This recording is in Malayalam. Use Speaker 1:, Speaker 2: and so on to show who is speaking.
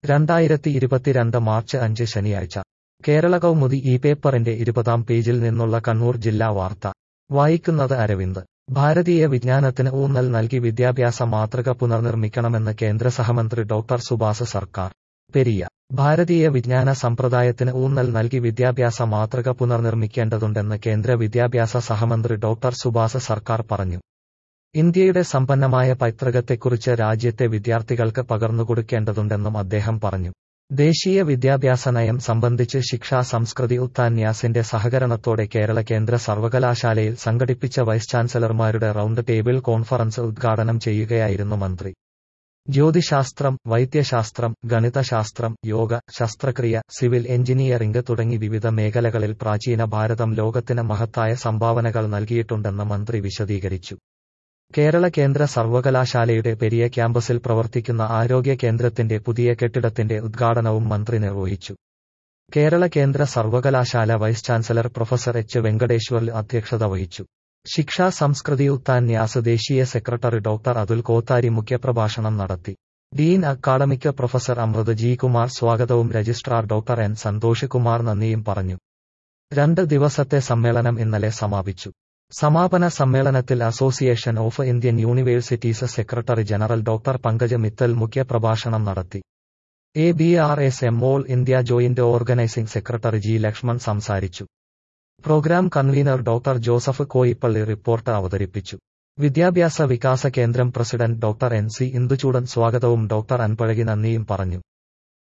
Speaker 1: രണ്ടായിരത്തി ഇരുപത്തിരണ്ട് മാർച്ച് അഞ്ച് ശനിയാഴ്ച കേരള കൗമുദി ഈ പേപ്പറിന്റെ ഇരുപതാം പേജിൽ നിന്നുള്ള കണ്ണൂർ ജില്ലാ വാർത്ത വായിക്കുന്നത് അരവിന്ദ് ഭാരതീയ വിജ്ഞാനത്തിന് ഊന്നൽ നൽകി വിദ്യാഭ്യാസ മാതൃക പുനർനിർമ്മിക്കണമെന്ന് കേന്ദ്ര സഹമന്ത്രി ഡോക്ടർ സുഭാസ് സർക്കാർ പെരിയ ഭാരതീയ വിജ്ഞാന സമ്പ്രദായത്തിന് ഊന്നൽ നൽകി വിദ്യാഭ്യാസ മാതൃക പുനർനിർമ്മിക്കേണ്ടതുണ്ടെന്ന് കേന്ദ്ര വിദ്യാഭ്യാസ സഹമന്ത്രി ഡോക്ടർ സുഭാസ് സർക്കാർ പറഞ്ഞു ഇന്ത്യയുടെ സമ്പന്നമായ പൈതൃകത്തെക്കുറിച്ച് രാജ്യത്തെ വിദ്യാർത്ഥികൾക്ക് പകർന്നുകൊടുക്കേണ്ടതുണ്ടെന്നും അദ്ദേഹം പറഞ്ഞു ദേശീയ വിദ്യാഭ്യാസ നയം സംബന്ധിച്ച് ശിക്ഷാ സംസ്കൃതി ഉത്താന്യാസിന്റെ സഹകരണത്തോടെ കേരള കേന്ദ്ര സർവകലാശാലയിൽ സംഘടിപ്പിച്ച വൈസ് ചാൻസലർമാരുടെ റൌണ്ട് ടേബിൾ കോൺഫറൻസ് ഉദ്ഘാടനം ചെയ്യുകയായിരുന്നു മന്ത്രി ജ്യോതിശാസ്ത്രം വൈദ്യശാസ്ത്രം ഗണിതശാസ്ത്രം യോഗ ശസ്ത്രക്രിയ സിവിൽ എഞ്ചിനീയറിംഗ് തുടങ്ങി വിവിധ മേഖലകളിൽ പ്രാചീന ഭാരതം ലോകത്തിന് മഹത്തായ സംഭാവനകൾ നൽകിയിട്ടുണ്ടെന്ന് മന്ത്രി വിശദീകരിച്ചു കേരള കേന്ദ്ര സർവകലാശാലയുടെ പെരിയ ക്യാമ്പസിൽ പ്രവർത്തിക്കുന്ന ആരോഗ്യ കേന്ദ്രത്തിന്റെ പുതിയ കെട്ടിടത്തിന്റെ ഉദ്ഘാടനവും മന്ത്രി നിർവഹിച്ചു കേരള കേന്ദ്ര സർവകലാശാല vice chancellor professor H Venkateshwar അധ്യക്ഷത വഹിച്ചു ശിക്ഷാ സംസ്കൃതി ഉത്താന്യാസ് ദേശീയ സെക്രട്ടറി ഡോക്ടർ അതുൽ കോത്താരി മുഖ്യപ്രഭാഷണം നടത്തി dean academic professor Amrit G Kumar സ്വാഗതവും registrar doctor N Santhosh Kumar നന്ദിയും പറഞ്ഞു രണ്ട് ദിവസത്തെ സമ്മേളനം ഇന്നലെ സമാപിച്ചു സമാപന സമ്മേളനത്തിൽ association of Indian universities secretary general doctor Pankaj Mittal മുഖ്യപ്രഭാഷണം നടത്തി A B R S M all India joint organising secretary G Lakshman സംസാരിച്ചു programme convener doctor Joseph Koyippally report അവതരിപ്പിച്ചു Vidyabhyasa Vikasa Kendram president doctor N C Induchoodan സ്വാഗതവും ഡോക്ടർ അൻപഴകി നന്ദിയും പറഞ്ഞു